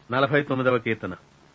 నలభై తొమ్మిదవ కీర్తన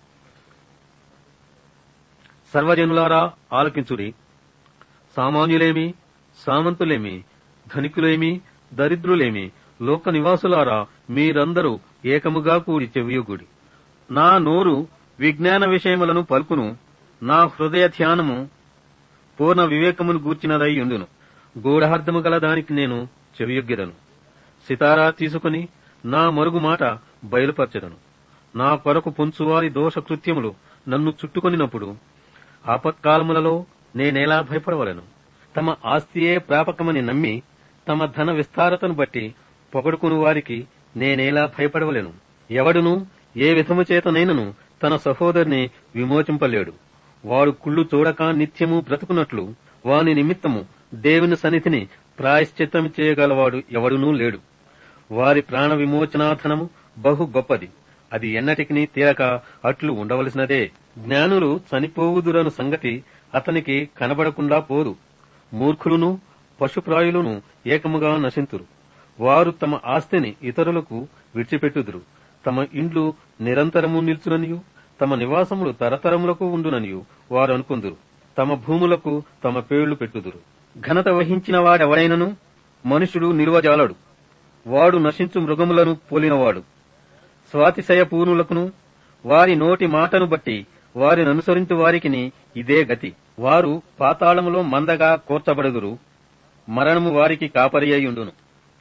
సర్వజనులారా ఆలకించుడి సామాన్యులేమి సామంతులేమి ధనికులేమి దరిద్రులేమి లోక నివాసులారా మీరందరూ ఏకముగా కూడి చెవియుగుడి నా నోరు విజ్ఞాన విషయములను పలుకును నా హృదయ ధ్యానము పూర్ణ వివేకమును గూర్చినదై ఉండును గూఢార్థము గల దానికి నేను చెవియొగ్గిదను సితారా తీసుకుని నా మరుగు మాట బయలుపరచెదను నా కొరకు పొంచువారి దోష కృత్యములు నన్ను చుట్టుకొనినప్పుడు ఆపత్కాలములలో నేనేలా భయపడవలను తమ ఆస్తియే ప్రాపకమని నమ్మి తమ ధన విస్తారతను బట్టి పొగడుకుని వారికి నేనేలా భయపడవలేను ఎవడును ఏ విధము చేతనైనను తన సహోదరుని విమోచింపలేడు వాడు కుళ్ళు చూడక నిత్యము బ్రతుకున్నట్లు వాని నిమిత్తము దేవుని సన్నిధిని ప్రాయశ్చిత్తం చేయగలవాడు ఎవడునూ లేడు వారి ప్రాణ విమోచనాధనము బహు గొప్పది అది ఎన్నటికి తీరక అట్లు ఉండవలసినదే జ్ఞానులు చనిపోవుదురను సంగతి అతనికి కనబడకుండా పోదు మూర్ఖులును పశుప్రాయులను ఏకముగా నశింతురు వారు తమ ఆస్తిని ఇతరులకు విడిచిపెట్టుదురు తమ ఇండ్లు నిరంతరము నిల్చుననియు తమ నివాసములు తరతరములకు ఉండుననియు వారు అనుకుందురు తమ భూములకు తమ పేళ్లు పెట్టుదురు ఘనత వహించిన వాడెవడైనను మనుషుడు నిలువజాలడు వాడు నశించు మృగములను పోలినవాడు స్వాతిశయ పూర్ణులకును వారి నోటి మాటను బట్టి వారిని అనుసరించు వారికిని ఇదే గతి వారు పాతాళములో మందగా కోర్చబడుదురు మరణము వారికి కాపరి అయ్యుండును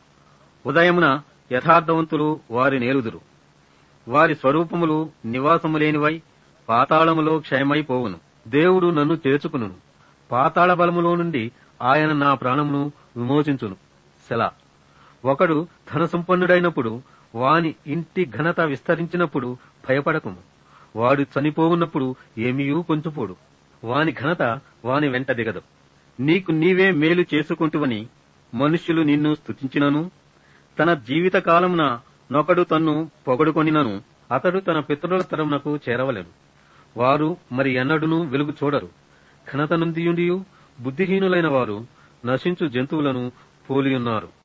ఉదయమున యథార్థవంతులు వారి నేలుదురు వారి స్వరూపములు నివాసము లేనివై పాతాళములో క్షయమైపోవును దేవుడు నన్ను చేర్చుకును పాతాళ బలములో నుండి ఆయన నా ప్రాణమును విమోచించును సెలా ఒకడు ధన సంపన్నుడైనప్పుడు వాని ఇంటి ఘనత విస్తరించినప్పుడు భయపడకుము వాడు చనిపోవున్నప్పుడు ఏమీయూ కొంచుపోడు వాని ఘనత వాని వెంట దిగదు నీకు నీవే మేలు చేసుకుంటువని మనుష్యులు నిన్ను స్తుతించినను తన జీవిత కాలమున నొకడు తన్ను పొగడుకొనినను అతడు తన పితరుల తరమునకు చేరవలెను వారు మరి ఎన్నడునూ వెలుగు చూడరు ఘనత నుండియుండియు బుద్ధిహీనులైన వారు నశించు జంతువులను పోలియున్నారు